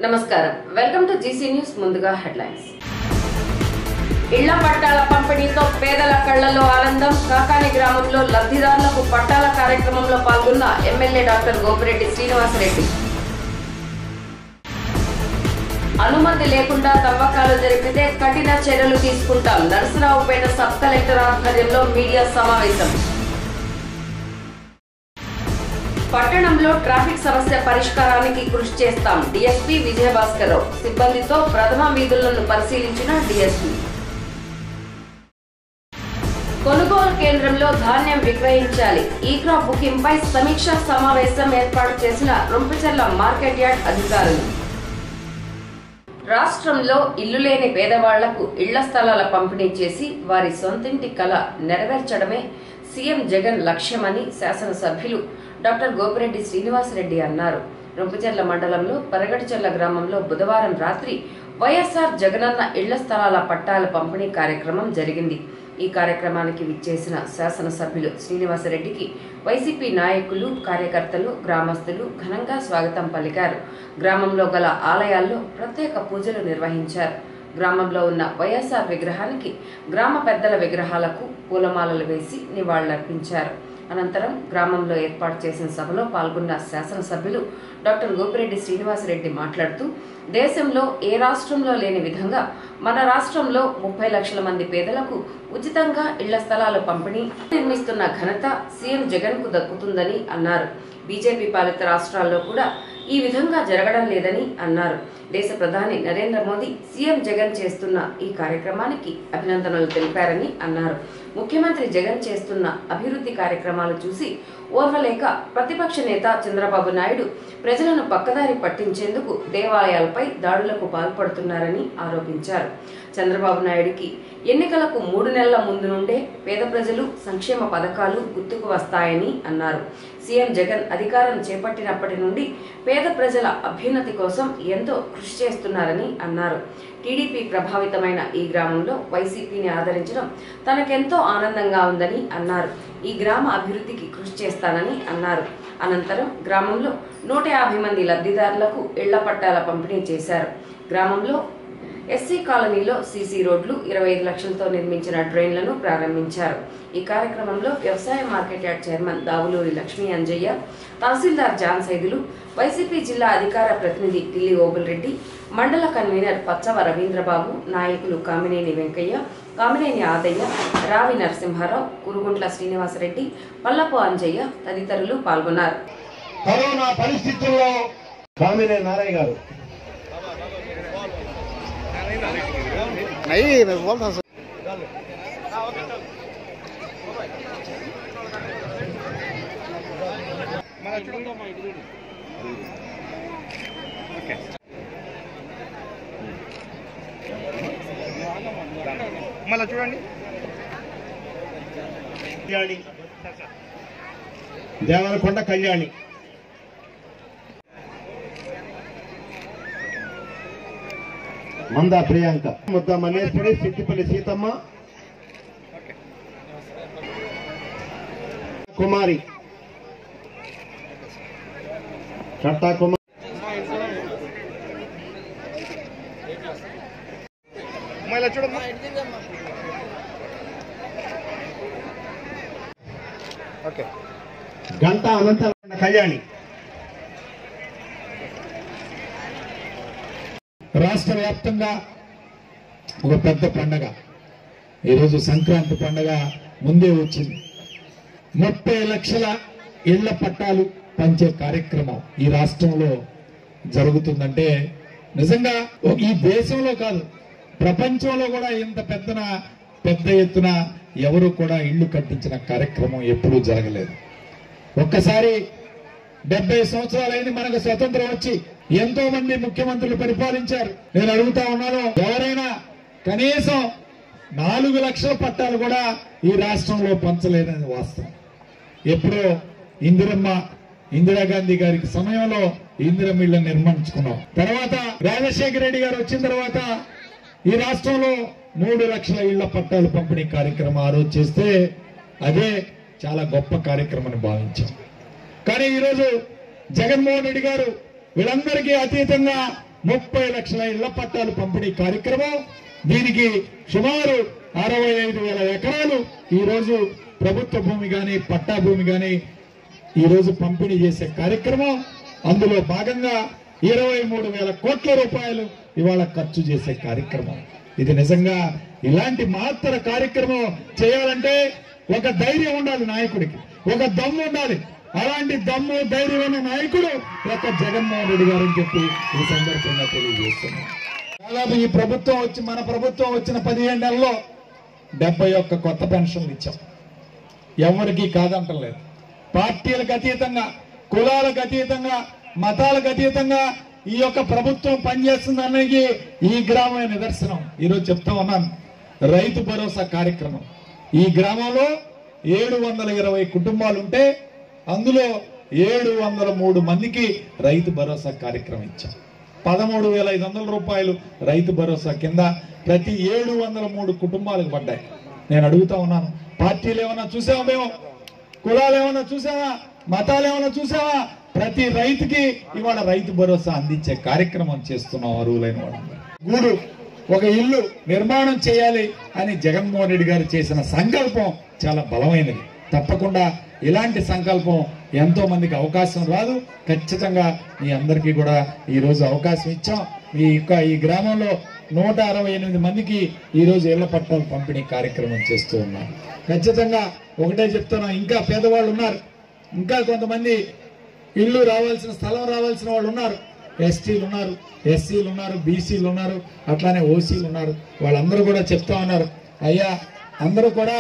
నమస్కారం welcome to G C ముందుగా headlines ఇళ్ల పట్టాల పంపిణీతో పేదల కళ్లలో ఆనందం కాకాని గ్రామంలో లబ్ధిదారులకు పట్టాల కార్యక్రమంలో పాల్గొన్న ఎమ్మెల్యే డాక్టర్ గోపిరెడ్డి శ్రీనివాసరెడ్డి అనుమతి లేకుండా తవ్వకాలు జరిపితే కఠిన చర్యలు తీసుకుంటాం నరసరావుపేట సబ్ కలెక్టర్ ఆధ్వర్యంలో మీడియా సమావేశం పట్టణంలో ట్రాఫిక్ సమస్య పరిష్కారానికి కృషి చేస్తాం డీఎస్పీ విజయభాస్కర్ రావు సిబ్బందితో ప్రథమ వీధులను పరిశీలించిన డీఎస్పీ కొనుగోలు కేంద్రంలో ధాన్యం విక్రయించాలి ఈ క్రాప్ బుకింగ్ పై సమీక్షా సమావేశం ఏర్పాటు చేసిన రొంపిచెర్ల మార్కెట్ యార్డ్ అధికారులు రాష్ట్రంలో ఇల్లు లేని పేదవాళ్లకు ఇళ్ల స్థలాల పంపిణీ చేసి వారి సొంతింటి కల నెరవేర్చడమే సీఎం జగన్ లక్ష్యమని శాసనసభ్యులు డాక్టర్ గోపిరెడ్డి శ్రీనివాసరెడ్డి అన్నారు రొంపిచెర్ల మండలంలో పరగడిచెర్ల గ్రామంలో బుధవారం రాత్రి వైఎస్ఆర్ జగనన్న ఇళ్ల స్థలాల పట్టాల పంపిణీ కార్యక్రమం జరిగింది ఈ కార్యక్రమానికి విచ్చేసిన శాసనసభ్యులు శ్రీనివాసరెడ్డికి వైసీపీ నాయకులు కార్యకర్తలు గ్రామస్తులు ఘనంగా స్వాగతం పలికారు గ్రామంలో గల ఆలయాల్లో ప్రత్యేక పూజలు నిర్వహించారు గ్రామంలో ఉన్న వైఎస్ఆర్ విగ్రహానికి గ్రామ పెద్దల విగ్రహాలకు పూలమాలలు వేసి నివాళులర్పించారు అనంతరం గ్రామంలో ఏర్పాటు చేసిన సభలో పాల్గొన్న శాసనసభ్యులు డాక్టర్ గోపిరెడ్డి శ్రీనివాసరెడ్డి మాట్లాడుతూ దేశంలో ఏ రాష్ట్రంలో లేని విధంగా మన రాష్ట్రంలో ముప్పై లక్షల మంది పేదలకు ఉచితంగా ఇళ్ల స్థలాలు పంపిణీ నిర్మిస్తున్న ఘనత సీఎం జగన్ కు దక్కుతుందని అన్నారు బీజేపీ పాలిత రాష్ట్రాల్లో కూడా ఈ విధంగా జరగడం లేదని అన్నారు దేశ ప్రధాని నరేంద్ర మోదీ సీఎం జగన్ చేస్తున్న ఈ కార్యక్రమానికి అభినందనలు తెలిపారని అన్నారు ముఖ్యమంత్రి జగన్ చేస్తున్న అభివృద్ధి కార్యక్రమాలు చూసి ఓర్వలేక ప్రతిపక్ష నేత చంద్రబాబు నాయుడు ప్రజలను పక్కదారి పట్టించేందుకు దేవాలయాలపై దాడులకు పాల్పడుతున్నారని ఆరోపించారు చంద్రబాబు నాయుడికి ఎన్నికలకు మూడు నెలల ముందు నుండే పేద ప్రజలు సంక్షేమ పథకాలు గుర్తుకు వస్తాయని అన్నారు సీఎం జగన్ అధికారం చేపట్టినప్పటి నుండి పేద ప్రజల అభ్యున్నతి కోసం ఎంతో కృషి చేస్తున్నారని అన్నారు టీడీపీ ప్రభావితమైన ఈ గ్రామంలో వైసీపీని ఆదరించడం తనకెంతో ఆనందంగా ఉందని అన్నారు ఈ గ్రామ అభివృద్ధికి కృషి చేస్తానని అన్నారు అనంతరం గ్రామంలో నూట యాభై మంది లబ్ధిదారులకు ఇళ్ల పట్టాల పంపిణీ చేశారు గ్రామంలో ఎస్సీ కాలనీలో సీసీ రోడ్లు ఇరవై ఐదు లక్షలతో నిర్మించిన డ్రైన్లను ప్రారంభించారు ఈ కార్యక్రమంలో వ్యవసాయ market yard chairman Davuluri Lakshmi Anjaiah తహసీల్దార్ జాన్ సైదులు వైసీపీ జిల్లా అధికార ప్రతినిధి ఢిల్లీ ఓబుల్ రెడ్డి మండల కన్వీనర్ పచ్చవ రవీంద్రబాబు నాయకులు కామినేని వెంకయ్య కామినేని ఆదయ్య రావి నరసింహారావు కురుగుంట్ల శ్రీనివాసరెడ్డి పల్లపు అంజయ్య తదితరులు పాల్గొన్నారు కరోనా పరిస్థితుల్లో కామినే నారాయణ గారు नहीं मैं बोल रहा మళ్ళీ చూడండి కళ్యాణి దేవరకొండ కళ్యాణి మందా ప్రియాంక ముద్ద మల్లేశ్వరి సిద్దిపల్లి సీతమ్మ కుమారి చట్టా కుమారి మళ్ళీ చూడమ్మా ఓకే గంట అనంత కళ్యాణి రాష్ట్ర వ్యాప్తంగా ఒక పెద్ద పండగ ఈరోజు సంక్రాంతి పండగ ముందే వచ్చింది ముప్పై లక్షల ఇళ్ల పట్టాలు పంచే కార్యక్రమం ఈ రాష్ట్రంలో జరుగుతుందంటే నిజంగా ఓ- ఈ దేశంలో కాదు ప్రపంచంలో కూడా ఇంత పెద్దన పెద్ద ఎత్తున ఎవరు కూడా ఇళ్లు కట్టించిన కార్యక్రమం ఎప్పుడూ జరగలేదు ఒక్కసారి డెబ్బై సంవత్సరాలైంది మనకు స్వతంత్రం వచ్చి ఎంతో మంది ముఖ్యమంత్రులు పరిపాలించారు నేను అడుగుతా ఉన్నాను ఎవరైనా కనీసం నాలుగు లక్షల పట్టాలు కూడా ఈ రాష్ట్రంలో పంచలేదని వాస్తవం ఎప్పుడో ఇందిరమ్మ ఇందిరాగాంధీ గారికి సమయంలో ఇందిరమ్మ ఇళ్ళ నిర్మించుకున్నాం తర్వాత రాజశేఖర రెడ్డి గారు వచ్చిన తర్వాత ఈ రాష్ట్రంలో మూడు లక్షల ఇళ్ల పట్టాలు పంపిణీ కార్యక్రమం ఆ రోజు చేస్తే అదే చాలా గొప్ప కార్యక్రమం అని భావించాం కానీ ఈరోజు జగన్మోహన్ రెడ్డి గారు వీళ్ళందరికీ అతీతంగా ముప్పై లక్షల ఇళ్ల పట్టాలు పంపిణీ కార్యక్రమం దీనికి సుమారు అరవై ఐదు వేల ఎకరాలు ఈ రోజు ప్రభుత్వ భూమి గాని పట్టా భూమి గాని ఈ రోజు పంపిణీ చేసే కార్యక్రమం అందులో భాగంగా ఇరవై మూడు వేల కోట్ల రూపాయలు ఇవాళ ఖర్చు చేసే కార్యక్రమం ఇది నిజంగా ఇలాంటి మహత్తర కార్యక్రమం చేయాలంటే ఒక ధైర్యం ఉండాలి నాయకుడికి ఒక దమ్ము ఉండాలి అలాంటి దమ్ము ధైర్యం ఉన్న నాయకుడు ఒక జగన్మోహన్ రెడ్డి గారు అని చెప్పి ఈ సందర్భంగా తెలియజేస్తున్నాం దాదాపు ఈ ప్రభుత్వం వచ్చి మన ప్రభుత్వం వచ్చిన పదిహేను నెలల్లో డెబ్బై ఒక్క కొత్త పెన్షన్లు ఇచ్చాం ఎవరికి కాదంటలేదు పార్టీలకు అతీతంగా కులాలకు అతీతంగా మతాలకు అతీతంగా ఈ యొక్క ప్రభుత్వం పనిచేస్తుంది అనేది ఈ గ్రామమే నిదర్శనం ఈరోజు చెప్తా ఉన్నాను రైతు భరోసా కార్యక్రమం ఈ గ్రామంలో ఏడు వందల ఇరవై కుటుంబాలు ఉంటే అందులో ఏడు వందల మూడు మందికి రైతు భరోసా కార్యక్రమం ఇచ్చాం పదమూడు వేల ఐదు వందల రూపాయలు రైతు భరోసా కింద ప్రతి ఏడు వందల మూడు కుటుంబాలకు పడ్డాయి నేను అడుగుతా ఉన్నాను పార్టీలు ఏమన్నా చూసావా మేము కులాలు ఏమన్నా చూసావా మతాలు ఏమన్నా చూసావా ప్రతి రైతుకి ఇవాళ రైతు భరోసా అందించే కార్యక్రమం చేస్తున్నాం అరువులైన వాళ్ళందరూ గూడు ఒక ఇల్లు నిర్మాణం చేయాలి అని జగన్మోహన్ రెడ్డి గారు చేసిన సంకల్పం చాలా బలమైనది తప్పకుండా ఇలాంటి సంకల్పం ఎంతో మందికి అవకాశం రాదు ఖచ్చితంగా మీ అందరికీ కూడా ఈ రోజు అవకాశం ఇచ్చాం మీ యొక్క ఈ గ్రామంలో నూట అరవై ఎనిమిది మందికి ఈ రోజు ఇళ్ల పట్టాలు పంపిణీ కార్యక్రమం చేస్తూ ఉన్నాం ఖచ్చితంగా ఒకటే చెప్తున్నాం ఇంకా పేదవాళ్ళు ఉన్నారు ఇంకా కొంతమంది ఇల్లు రావాల్సిన స్థలం రావాల్సిన వాళ్ళు ఉన్నారు ఎస్టీలు ఉన్నారు ఎస్సీలు ఉన్నారు బీసీలు ఉన్నారు అట్లానే ఓసీలు ఉన్నారు వాళ్ళందరూ కూడా చెప్తా ఉన్నారు అయ్యా అందరూ కూడా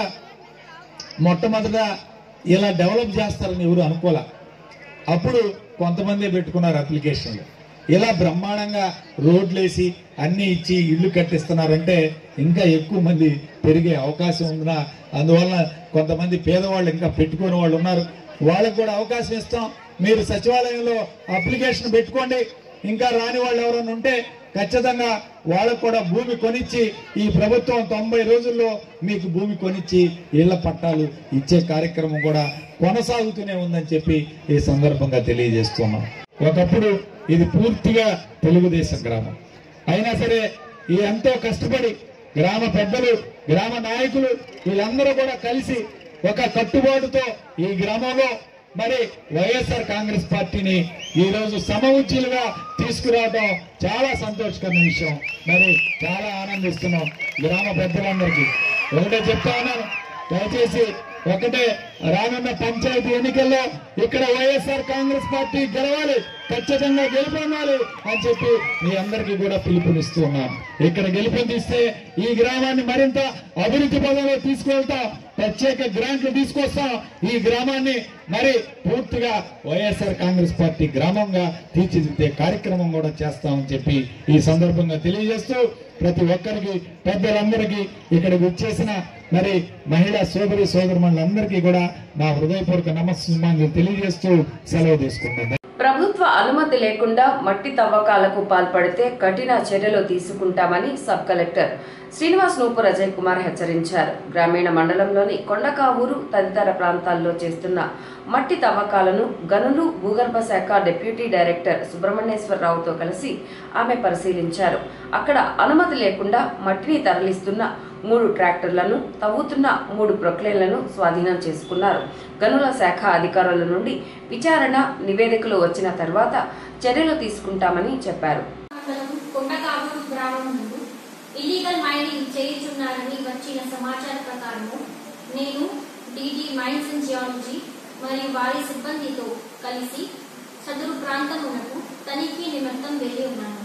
మొట్టమొదట ఇలా డెవలప్ చేస్తారని ఎవరు అనుకోలే అప్పుడు కొంతమంది పెట్టుకున్నారు అప్లికేషన్లు ఇలా బ్రహ్మాండంగా రోడ్లు వేసి అన్ని ఇచ్చి ఇల్లు కట్టిస్తున్నారంటే ఇంకా ఎక్కువ మంది పెరిగే అవకాశం ఉందినా అందువల్ల కొంతమంది పేదవాళ్ళు ఇంకా పెట్టుకునే వాళ్ళు ఉన్నారు వాళ్ళకు కూడా అవకాశం ఇస్తాం మీరు సచివాలయంలో అప్లికేషన్ పెట్టుకోండి ఇంకా రాని వాళ్ళు ఎవరైనా ఉంటే ఖచ్చితంగా వాళ్ళకు కూడా భూమి కొనిచ్చి ఈ ప్రభుత్వం తొంభై రోజుల్లో మీకు భూమి కొనిచ్చి ఇళ్ల పట్టాలు ఇచ్చే కార్యక్రమం కూడా కొనసాగుతూనే ఉందని చెప్పి ఈ సందర్భంగా తెలియజేస్తున్నాం ఒకప్పుడు ఇది పూర్తిగా తెలుగుదేశం గ్రామం అయినా సరే ఈ ఎంతో కష్టపడి గ్రామ పెద్దలు గ్రామ నాయకులు వీళ్ళందరూ కూడా కలిసి ఒక కట్టుబాటుతో ఈ గ్రామంలో మరి వైఎస్ఆర్ కాంగ్రెస్ పార్టీని ఈ రోజు సమవుజ్జులుగా తీసుకురావడం చాలా సంతోషకరమైన విషయం మరి చాలా ఆనందిస్తున్నాం గ్రామ పెద్దలందరికీ ఒకటే చెప్తా ఉన్నాను దయచేసి ఒకటే రానున్న పంచాయతీ ఎన్నికల్లో ఇక్కడ వైఎస్ఆర్ కాంగ్రెస్ పార్టీ గెలవాలి ఖచ్చితంగా గెలుపొందాలి అని చెప్పి మీ అందరికీ కూడా పిలుపునిస్తూ ఉన్నాం ఇక్కడ గెలుపొందిస్తే ఈ గ్రామాన్ని మరింత అభివృద్ధి పదంలో తీసుకువెళ్తాం ప్రత్యేక గ్రాంట్లు తీసుకొస్తాం ఈ గ్రామాన్ని మరి పూర్తిగా వైఎస్ఆర్ కాంగ్రెస్ పార్టీ గ్రామంగా తీర్చిదిద్దే కార్యక్రమం కూడా చేస్తామని చెప్పి ఈ సందర్భంగా తెలియజేస్తూ ప్రతి ఒక్కరికి పెద్దలందరికీ ఇక్కడికి వచ్చేసిన మరి మహిళా సోదరి సోదరులందరికీ కూడా నా హృదయపూర్వక నమస్సుమాన్ని తెలియజేస్తూ సెలవు తీసుకున్నాను ప్రభుత్వ అనుమతి లేకుండా మట్టి తవ్వకాలకు పాల్పడితే కఠిన చర్యలు తీసుకుంటామని సబ్ కలెక్టర్ శ్రీనివాస్ నూపు అజయ్ కుమార్ హెచ్చరించారు గ్రామీణ మండలంలోని కొండకావూరు తదితర ప్రాంతాల్లో చేస్తున్న మట్టి తవ్వకాలను గనులు భూగర్భ శాఖ డిప్యూటీ డైరెక్టర్ సుబ్రహ్మణ్యేశ్వరరావుతో కలిసి ఆమె పరిశీలించారు అక్కడ అనుమతి లేకుండా మట్టిని తరలిస్తున్న మూడు ట్రాక్టర్లను తవ్వుతున్న మూడు ప్రొక్లేన్లను స్వాధీనం చేసుకున్నారు గనుల శాఖ అధికారుల నుండి విచారణ నివేదికలు వచ్చిన తర్వాత చర్యలు తీసుకుంటామని చెప్పారు మండలం కొండకావూరు గ్రామం నందు ఇల్లీగల్ మైనింగ్ చేయుచున్నారని వచ్చిన సమాచారం ప్రకారము నేను డిడి మైన్స్ అండ్ జియాలజీ మరియు వారి సిబ్బందితో కలిసి సదరు ప్రాంతమునకు తనిఖీ నిమిత్తం వెళ్లి ఉన్నాను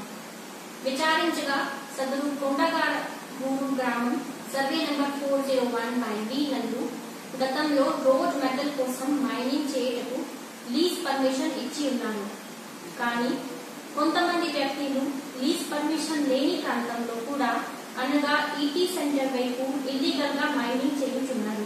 విచారించగా సదరు కొండకావూరు గ్రామం survey number four zero one by V నందు గతంలో రోడ్ మెటల్ కోసం మైనింగ్ చేయుటకు లీజ్ పర్మిషన్ ఇచ్చి ఉన్నాను కానీ కొంతమంది వ్యక్తులు లీజ్ పర్మిషన్ లేని ప్రాంతంలో కూడా అనగా ఈటీ సెంటర్ వైపు ఇల్లీగల్ గా మైనింగ్ చేయుచున్నారు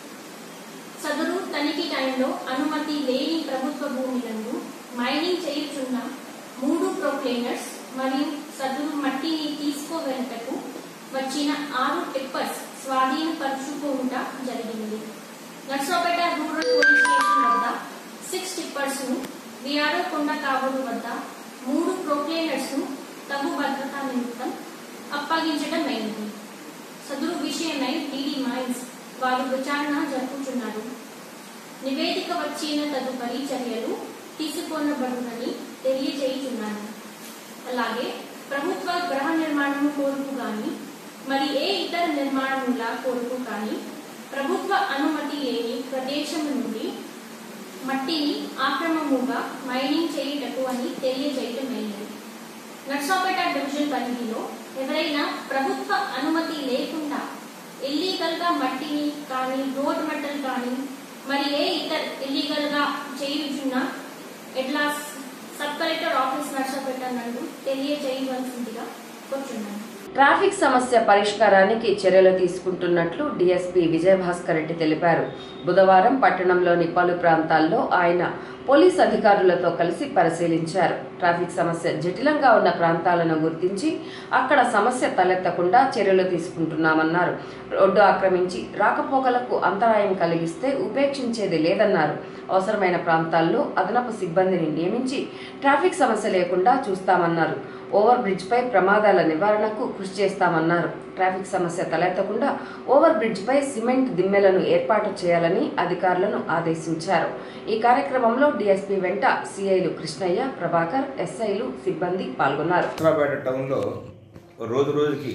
సదరు తనిఖీ టైంలో అనుమతి లేని ప్రభుత్వ భూములను మైనింగ్ చేయుచున్న మూడు ప్రొక్లైనర్స్ మరియు సదరు మట్టిని తీసుకోవెళ్ళటకు వచ్చిన ఆరు టిప్పర్స్ స్వాధీనపరుచుకుంటా జరిగింది నర్సోపేట రూరల్ పోలీస్ స్టేషన్ వద్ద సిక్స్ టిప్పర్స్ ను విఆర్ఓ కొండ కావడు వద్ద మూడు ప్రొక్లైనర్స్ ను తగు భద్రతా నిమిత్తం అప్పగించడం అయింది సదురు విషయమై డిడి మైన్స్ వారు విచారణ జరుపుతున్నారు నివేదిక వచ్చిన తదుపరి చర్యలు తీసుకొనబడునని తెలియజేయుచున్నాను అలాగే ప్రభుత్వ గృహ నిర్మాణము కోరుకు గాని మరి ఏ ఇతర నిర్మాణముల కోరుకు కానీ ప్రభుత్వ అనుమతి లేని ప్రదేశం నుండి మట్టిని ఆక్రమముగా మైనింగ్ చేయుటకు అని తెలియజేయటమైనది నర్సాపేట డివిజన్ పరిధిలో ఎవరైనా ప్రభుత్వ అనుమతి లేకుండా ఇల్లీగల్ గా మట్టిని కానీ రోడ్ మెటల్ కానీ మరి ఏ ఇతర ఇల్లీగల్ గా చేయుచున్న ఎట్లా సబ్ కలెక్టర్ ఆఫీస్ నర్సాపేట నందు తెలియజేయవలసిందిగా కూర్చున్నాను ట్రాఫిక్ సమస్య పరిష్కారానికి చర్యలు తీసుకుంటున్నట్లు డీఎస్పీ విజయభాస్కర్ రెడ్డి తెలిపారు బుధవారం పట్టణంలోని పలు ప్రాంతాల్లో ఆయన పోలీస్ అధికారులతో కలిసి పరిశీలించారు ట్రాఫిక్ సమస్య జటిలంగా ఉన్న ప్రాంతాలను గుర్తించి అక్కడ సమస్య తలెత్తకుండా చర్యలు తీసుకుంటున్నామన్నారు రోడ్డు ఆక్రమించి రాకపోకలకు అంతరాయం కలిగిస్తే ఉపేక్షించేది లేదన్నారు అవసరమైన ప్రాంతాల్లో అదనపు సిబ్బందిని నియమించి ట్రాఫిక్ సమస్య లేకుండా చూస్తామన్నారు ఓవర్ బ్రిడ్జ్ పై ప్రమాదాల నివారణకు కృషి చేస్తామన్నారు ట్రాఫిక్ సమస్య తలెత్తకుండా ఓవర్ బ్రిడ్జ్ పై సిమెంట్ దిమ్మెలను ఏర్పాటు చేయాలని అధికారులను ఆదేశించారు ఈ కార్యక్రమంలో డీఎస్పీ వెంట సిఐలు కృష్ణయ్య ప్రభాకర్ ఎస్ఐలు సిబ్బంది పాల్గొన్నారు హైదరాబాద్ టౌన్లో రోజు రోజుకి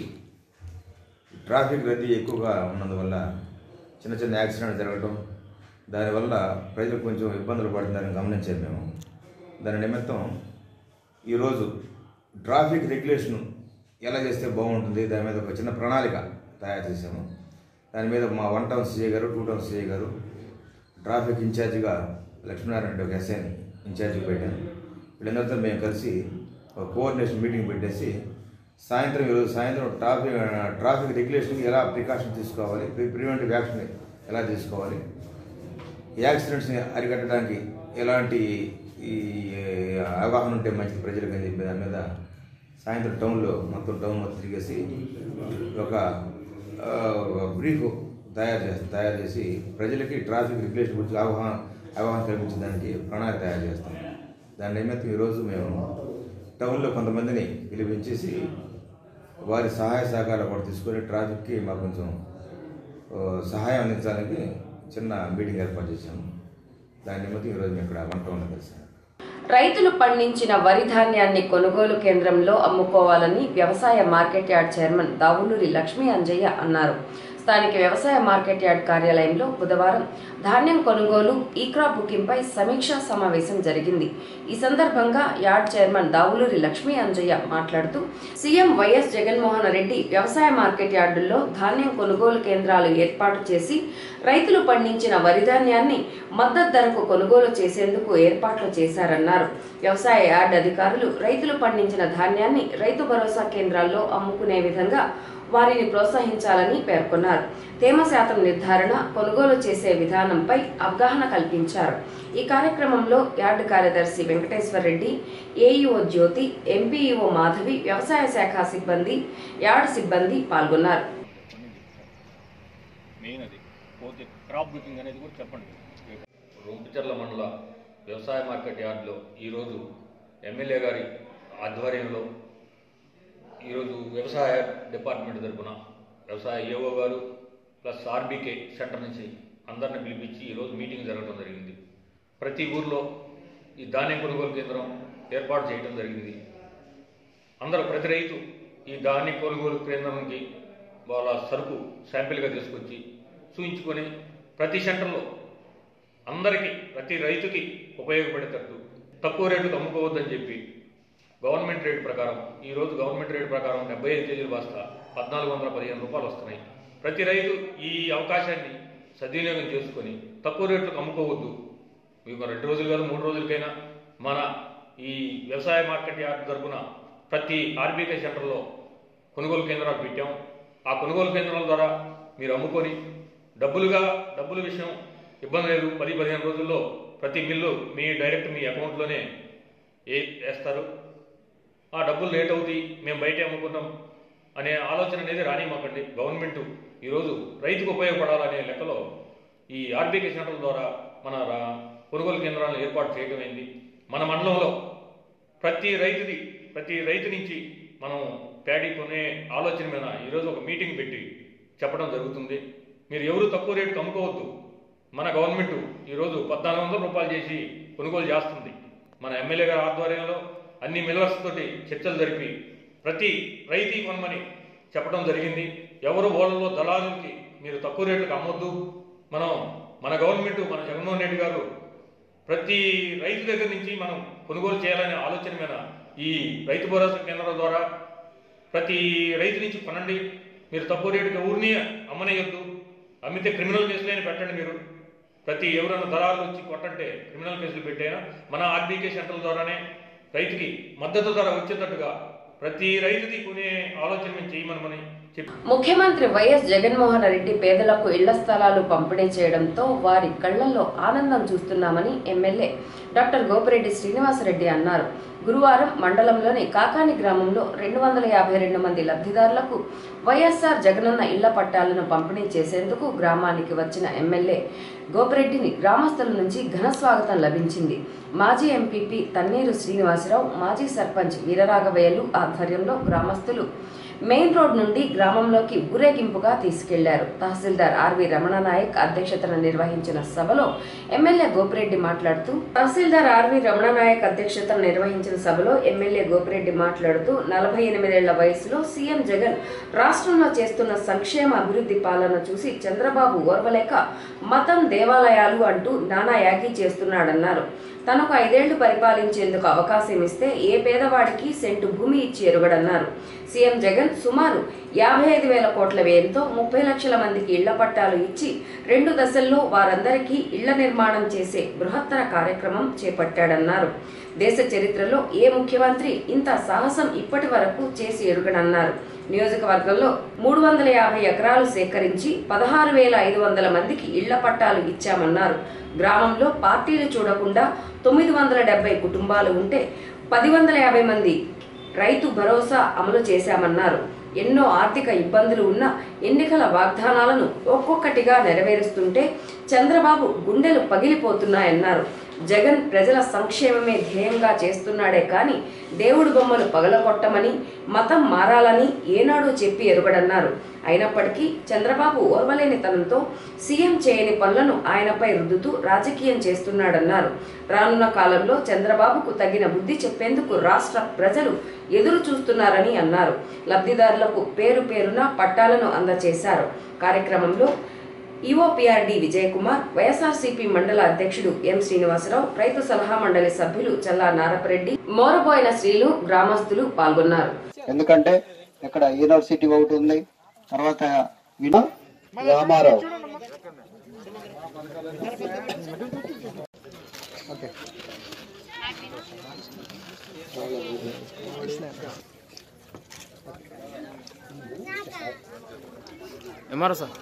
ట్రాఫిక్ రద్దీ ఎక్కువగా ఉన్నందువల్ల చిన్న చిన్న యాక్సిడెంట్ జరగడం దానివల్ల ప్రజలు కొంచెం ఇబ్బందులు పడుతుందని గమనించారు మేము దాని నిమిత్తం ఈరోజు ట్రాఫిక్ రెగ్యులేషన్ ఎలా చేస్తే బాగుంటుంది దాని మీద ఒక చిన్న ప్రణాళిక తయారు చేశాము దాని మీద మా వన్ టౌన్ సిఐ గారు టూ టౌన్ సిఐ గారు ట్రాఫిక్ ఇన్ఛార్జిగా లక్ష్మీనారాయణ రెడ్డి ఒక ఎస్ఐని ఇన్ఛార్జిగా పెట్టాను వీళ్ళందరితో మేము కలిసి ఒక కోఆర్డినేషన్ మీటింగ్ పెట్టేసి సాయంత్రం ఈరోజు సాయంత్రం ట్రాఫిక్ ట్రాఫిక్ రెగ్యులేషన్కి ఎలా ప్రికాషన్ తీసుకోవాలి ప్రివెంటివ్ యాక్షన్ ఎలా తీసుకోవాలి యాక్సిడెంట్స్ని అరికట్టడానికి ఎలాంటి ఈ అవగాహన ఉంటే మంచిది ప్రజలకు అని చెప్పి దాని మీద సాయంత్రం టౌన్లో మొత్తం టౌన్ మొత్తం తిరిగేసి ఒక ఆ, బ్రీఫ్ తయారు చేస్తాం తయారు చేసి ప్రజలకి ట్రాఫిక్ రెగ్యులేషన్ గురించి అవగాహన అవగాహన కల్పించడానికి ప్రణాళిక తయారు చేస్తాం దాని నిమిత్తం ఈరోజు మేము టౌన్లో కొంతమందిని పిలిపించేసి వారి సహాయ సహకారాలు కూడా తీసుకొని ట్రాఫిక్కి మాకు కొంచెం ఆ, సహాయం అందించడానికి చిన్న మీటింగ్ ఏర్పాటు చేశాము దాని నిమిత్తం ఈరోజు మేము ఇక్కడ వన్ టౌన్లో కలిసాము రైతులు పండించిన వరి ధాన్యాన్ని కొనుగోలు కేంద్రంలో అమ్ముకోవాలని వ్యవసాయ market yard chairman Davuluri Lakshmi Anjaiah అన్నారు స్థానిక వ్యవసాయ మార్కెట్ యార్డ్ కార్యాలయంలో బుధవారం ధాన్యం కొనుగోలు ఈ క్రాప్ బుకింగ్ పై సమీక్షా సమావేశం జరిగింది ఈ సందర్భంగా యార్డ్ చైర్మన్ దావులూరి లక్ష్మీ అంజయ్య మాట్లాడుతూ సీఎం వైఎస్ జగన్మోహన్ రెడ్డి వ్యవసాయ మార్కెట్ యార్డుల్లో ధాన్యం కొనుగోలు కేంద్రాలు ఏర్పాటు చేసి రైతులు పండించిన వరి ధాన్యాన్ని మద్దతు ధరకు కొనుగోలు చేసేందుకు ఏర్పాట్లు చేశారన్నారు వ్యవసాయ యార్డ్ అధికారులు రైతులు పండించిన ధాన్యాన్ని రైతు భరోసా కేంద్రాల్లో అమ్ముకునే విధంగా వారిని ప్రోత్సహించాలని పేర్కొన్నారు తేమ శాతం నిర్ధారణ కొనుగోలు చేసే విధానంపై అవగాహన కల్పించారు ఈ కార్యక్రమంలో యార్డు కార్యదర్శి వెంకటేశ్వర రెడ్డి ఏఈఓ జ్యోతి ఎంపీఈఓ మాధవి వ్యవసాయ శాఖ సిబ్బంది యార్డ్ సిబ్బంది పాల్గొన్నారు మెయిన్ అది పోతే క్రాప్ బుకింగ్ అనేది కూడా చెప్పండి రొంపిచర్ల మండల వ్యవసాయ మార్కెట్ యార్డ్లో ఈరోజు ఎమ్మెల్యే గారి ఆధ్వర్యంలో ఈరోజు వ్యవసాయ డిపార్ట్మెంట్ తరపున వ్యవసాయ ఏఓ గారు ప్లస్ ఆర్బీకే సెంటర్ నుంచి అందరిని పిలిపించి ఈరోజు మీటింగ్ జరగడం జరిగింది ప్రతి ఊర్లో ఈ ధాన్యం కొనుగోలు కేంద్రం ఏర్పాటు చేయడం జరిగింది అందరూ ప్రతి రైతు ఈ ధాన్య కొనుగోలు కేంద్రానికి వాళ్ళ సరుకు శాంపిల్గా తీసుకొచ్చి చూయించుకొని ప్రతి సెంటర్లో అందరికీ ప్రతి రైతుకి ఉపయోగపడేటట్టు తక్కువ రేటుకు అమ్ముకోవద్దని చెప్పి గవర్నమెంట్ రేటు ప్రకారం ఈ రోజు గవర్నమెంట్ రేటు ప్రకారం డెబ్బై ఐదు కేజీల బస్తా పద్నాలుగు వందల పదిహేను రూపాయలు వస్తున్నాయి ప్రతి రైతు ఈ అవకాశాన్ని సద్వినియోగం చేసుకొని తక్కువ రేట్లకు అమ్ముకోవద్దు మీకు రెండు రోజులు కాదు మూడు రోజులకైనా మన ఈ వ్యవసాయ మార్కెట్ యార్డ్ తరపున ప్రతి ఆర్బీకే సెంటర్లో కొనుగోలు కేంద్రాలు పెట్టాం ఆ కొనుగోలు కేంద్రాల ద్వారా మీరు అమ్ముకొని డబ్బులుగా డబ్బుల విషయం ఇబ్బంది లేదు పది పదిహేను రోజుల్లో ప్రతి బిల్లు మీ డైరెక్ట్ మీ అకౌంట్లోనే ఏ వేస్తారు ఆ డబ్బులు లేట్ అవుతాయి మేము బయటే అమ్ముకున్నాం అనే ఆలోచన అనేది రానివ్వకండి గవర్నమెంట్ ఈరోజు రైతుకు ఉపయోగపడాలనే లెక్కలో ఈ ఆర్బీకే సెంటర్ల ద్వారా మన రా- కొనుగోలు కేంద్రాలను ఏర్పాటు చేయడమైంది మన మండలంలో ప్రతి రైతుది ప్రతి రైతు నుంచి మనం ప్యాడీ కొనే ఆలోచన మీద ఈరోజు ఒక మీటింగ్ పెట్టి చెప్పడం జరుగుతుంది మీరు ఎవరు తక్కువ రేటుకి అమ్ముకోవద్దు మన గవర్నమెంట్ ఈరోజు పద్నాలుగు వందల రూపాయలు చేసి కొనుగోలు చేస్తుంది మన ఎమ్మెల్యే గారి ఆధ్వర్యంలో అన్ని మిల్లర్స్ తోటి చర్చలు జరిపి ప్రతి రైతు కొనమని చెప్పడం జరిగింది ఎవరు ఓళ్ళలో దళారులకి మీరు తక్కువ రేట్లకు అమ్మొద్దు మనం మన గవర్నమెంట్ మన జగన్మోహన్ రెడ్డి గారు ప్రతి రైతు దగ్గర నుంచి మనం కొనుగోలు చేయాలనే ఆలోచన మీద ఈ రైతు భరోసా కేంద్రం ద్వారా ప్రతి రైతు నుంచి కొనండి మీరు తక్కువ రేటుకి ఊరిని అమ్మనేయొద్దు అమ్మితే క్రిమినల్ కేసులైనా పెట్టండి మీరు ప్రతి ఎవరైనా దళాలు వచ్చి కొట్టంటే క్రిమినల్ కేసులు పెట్టైనా మన ఆర్బీకే సెంటర్ల ద్వారానే రైతుకి మద్దతు ధర వచ్చేటట్టుగా ప్రతి రైతుది కొనే ఆలోచన మేము చేయమని చెప్పి ముఖ్యమంత్రి వైఎస్ జగన్మోహన్ రెడ్డి పేదలకు ఇళ్ల స్థలాలు పంపిణీ చేయడంతో వారి కళ్లలో ఆనందం చూస్తున్నామని ఎమ్మెల్యే డాక్టర్ గోపిరెడ్డి శ్రీనివాసరెడ్డి అన్నారు గురువారం మండలంలోని కాకాని గ్రామంలో రెండు వందల యాభై రెండు మంది లబ్ధిదారులకు వైఎస్ఆర్ జగనన్న ఇళ్ల పట్టాలను పంపిణీ చేసేందుకు గ్రామానికి వచ్చిన ఎమ్మెల్యే గోపిరెడ్డిని గ్రామస్తుల నుంచి ఘన స్వాగతం లభించింది మాజీ ఎంపీపీ తన్నీరు శ్రీనివాసరావు మాజీ సర్పంచ్ వీరరాఘవయ్యలు ఆధ్వర్యంలో గ్రామస్తులు మెయిన్ రోడ్ నుండి గ్రామంలోకి ఊరేగింపుగా తీసుకెళ్లారు తహసీల్దార్ ఆర్వి రమణ నాయక్ అధ్యక్షతన నిర్వహించిన సభలో ఎమ్మెల్యే గోపిరెడ్డి మాట్లాడుతూ తహసీల్దార్ ఆర్వి రమణ నాయక్ అధ్యక్షతన నిర్వహించిన సభలో ఎమ్మెల్యే గోపిరెడ్డి మాట్లాడుతూ నలభై ఎనిమిదేళ్ల వయసులో సీఎం జగన్ రాష్ట్రంలో చేస్తున్న సంక్షేమ అభివృద్ధి పాలన చూసి చంద్రబాబు ఓర్వలేక మతం దేవాలయాలు అంటూ నానా యాగి చేస్తున్నాడన్నారు తనకు ఐదేళ్లు పరిపాలించేందుకు అవకాశం ఇస్తే ఏ పేదవాడికి సెంటు భూమి ఇచ్చి ఎరుగడన్నారు సీఎం జగన్ సుమారు యాభై ఐదు వేల కోట్ల వ్యయంతో ముప్పై లక్షల మందికి ఇళ్ల పట్టాలు ఇచ్చి రెండు దశల్లో వారందరికీ ఇళ్ల నిర్మాణం చేసే బృహత్తర కార్యక్రమం చేపట్టాడన్నారు దేశ చరిత్రలో ఏ ముఖ్యమంత్రి ఇంత సాహసం ఇప్పటి వరకు చేసి ఎరుగడన్నారు నియోజకవర్గంలో మూడు వందల యాభై ఎకరాలు సేకరించి పదహారు వేల ఐదు వందల మందికి ఇళ్ల పట్టాలు ఇచ్చామన్నారు గ్రామంలో పార్టీలు చూడకుండా తొమ్మిది వందల డెబ్బై కుటుంబాలు ఉంటే పది వందల యాభై మంది రైతు భరోసా అమలు చేశామన్నారు ఎన్నో ఆర్థిక ఇబ్బందులు ఉన్న ఎన్నికల వాగ్దానాలను ఒక్కొక్కటిగా నెరవేరుస్తుంటే చంద్రబాబు గుండెలు పగిలిపోతున్నాయన్నారు జగన్ ప్రజల సంక్షేమమే ధ్యేయంగా చేస్తున్నాడే కానీ దేవుడు బొమ్మలు పగలగొట్టమని మతం మారాలని ఏనాడూ చెప్పి ఎరుగడన్నారు అయినప్పటికీ చంద్రబాబు ఓర్వలేనితనంతో సీఎం చేయని పనులను ఆయనపై రుద్దుతూ రాజకీయం చేస్తున్నాడన్నారు రానున్న కాలంలో చంద్రబాబుకు తగిన బుద్ధి చెప్పేందుకు రాష్ట్ర ప్రజలు ఎదురు చూస్తున్నారని అన్నారు లబ్ధిదారులకు పేరు పేరున పట్టాలను అందజేశారు కార్యక్రమంలో ఈఓపీఆర్డి విజయ్ కుమార్ వైఎస్ఆర్సీపీ మండల అధ్యక్షుడు ఎం శ్రీనివాసరావు రైతు సలహా మండలి సభ్యులు చల్లా నారపరెడ్డి మోరబోయిన శ్రీలు గ్రామస్తులు పాల్గొన్నారు ఎందుకంటే ఇక్కడ యూనివర్సిటీ ఒకటి ఉంది తర్వాత వినో రామారావు ఎంఆర్ఓ సార్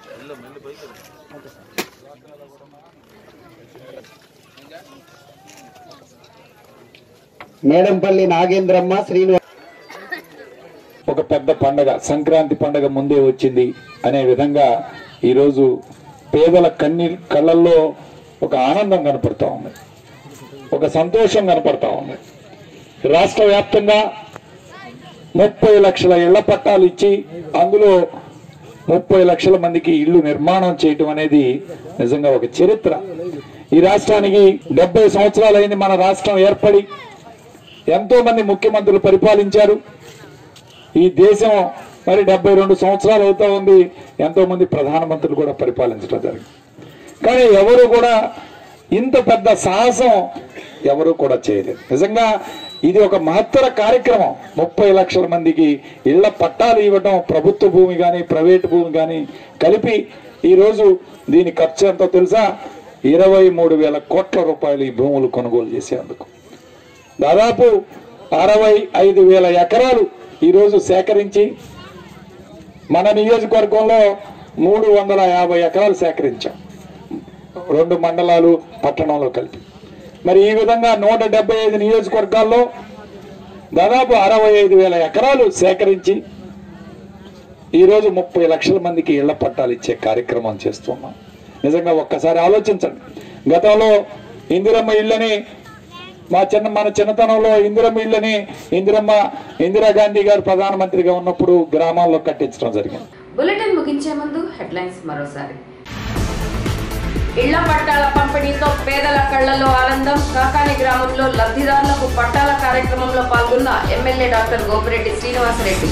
మేడంపల్లి నాగేంద్రమ్మ శ్రీనివాస్ ఒక పెద్ద పండగ సంక్రాంతి పండగ ముందే వచ్చింది అనే విధంగా ఈరోజు పేదల కన్నీ కళ్ళల్లో ఒక ఆనందం కనపడతా ఉంది ఒక సంతోషం కనపడతా ఉంది రాష్ట్ర వ్యాప్తంగా ముప్పై లక్షల ఇళ్ల పట్టాలు ఇచ్చి అందులో ముప్పై లక్షల మందికి ఇల్లు నిర్మాణం చేయటం అనేది నిజంగా ఒక చరిత్ర ఈ రాష్ట్రానికి డెబ్బై సంవత్సరాలైంది మన రాష్ట్రం ఏర్పడి ఎంతో మంది ముఖ్యమంత్రులు పరిపాలించారు ఈ దేశం మరి డెబ్బై రెండు సంవత్సరాలు అవుతా ఉంది ఎంతో మంది ప్రధానమంత్రులు కూడా పరిపాలించడం జరిగింది కానీ ఎవరు కూడా ఇంత పెద్ద సాహసం ఎవరు కూడా చేయలేదు నిజంగా ఇది ఒక మహత్తర కార్యక్రమం ముప్పై లక్షల మందికి ఇళ్ల పట్టాలు ఇవ్వడం ప్రభుత్వ భూమి కానీ ప్రైవేటు భూమి కానీ కలిపి ఈరోజు దీని ఖర్చు ఎంతో తెలుసా ఇరవై మూడు వేల కోట్ల రూపాయలు ఈ భూములు కొనుగోలు చేసేందుకు దాదాపు అరవై ఐదు వేల ఎకరాలు ఈరోజు సేకరించి మన నియోజకవర్గంలో మూడు వందల యాభై ఎకరాలు సేకరించాం రెండు మండలాలు పట్టణంలో కలిపి మరి ఈ విధంగా నూట డెబ్బై ఐదు నియోజకవర్గాల్లో దాదాపు అరవై ఐదు వేల ఎకరాలు సేకరించి ఈరోజు ముప్పై లక్షల మందికి ఇళ్ల పట్టాలు ఇచ్చే కార్యక్రమం చేస్తున్నాం నిజంగా ఒక్కసారి ఆలోచించండి గతంలో ఇందిరమ్మ ఇళ్ళని మా చిన్న మన చిన్నతనంలో ఇందిరమ్మ ఇళ్ళని ఇందిరమ్మ ఇందిరాగాంధీ గారు ప్రధానమంత్రిగా ఉన్నప్పుడు గ్రామాల్లో కట్టించడం జరిగింది బులెటిన్ ముగించే ముందు హెడ్లైన్స్ మరోసారి ఇళ్ల పట్టాల పంపిణీతో పేదల కళ్లలో ఆనందం కాకాని గ్రామంలో లబ్ధిదారులకు పట్టాల కార్యక్రమంలో పాల్గొన్న ఎమ్మెల్యే డాక్టర్ గోపిరెడ్డి శ్రీనివాసరెడ్డి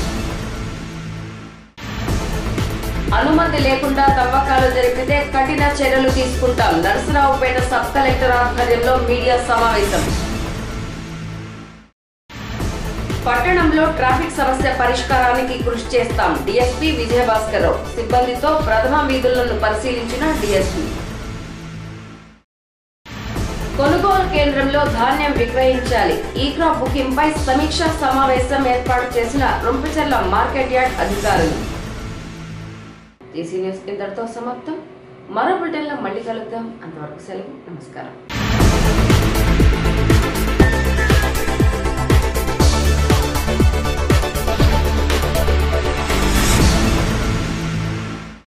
అనుమతి లేకుండా తవ్వకాలు జరిపితే కఠిన చర్యలు తీసుకుంటాం నరసరావుపేట సబ్ కలెక్టర్ ఆధ్వర్యంలో మీడియా సమావేశం పట్టణంలో ట్రాఫిక్ సమస్య పరిష్కారానికి కృషి చేస్తాం డిఎస్పీ విజయభాస్కర్ రావు సిబ్బందితో ప్రథమ వీధులను పరిశీలించిన డిఎస్పీ కొనుగోలు కేంద్రంలో ధాన్యం విక్రయించాలి ఈ క్రాప్ బుకింగ్ పై సమీక్షా సమావేశం ఏర్పాటు చేసిన రొంపిచెర్ల మార్కెట్ యార్డ్ అధికారులు టీసీ న్యూస్ ఇంతటితో సమాప్తం మరో బులెటిన్లో మళ్ళీ కలుద్దాం అంతవరకు సెలవు నమస్కారం